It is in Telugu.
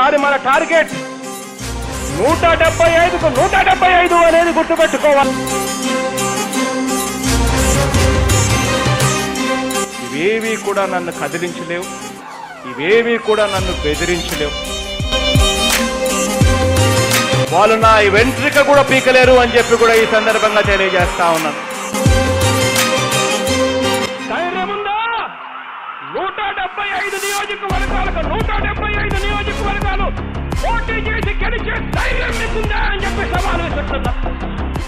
ఈసారి మన టార్గెట్ నూట డెబ్బై ఐదుకు నూట డెబ్బై ఐదు అనేది గుర్తుపెట్టుకోవాలి ఇవేవి కూడా నన్ను కదిలించలేవు ఇవేవి కూడా నన్ను బెదిరించలేవు వాళ్ళు నా ఈ వెంట్రిక కూడా పీకలేరు అని చెప్పి కూడా ఈ సందర్భంగా తెలియజేస్తా ఉన్నాను ధైర్యముందా నూట డెబ్బై ఐదు నియోజకవర్గాలకు నూట డెబ్బై ఐదు నియోజకవర్గాలు పోటీ చేసి గెలిచే ధైర్యం మీకుందా అని చెప్పి సవాలు విసురుతున్నా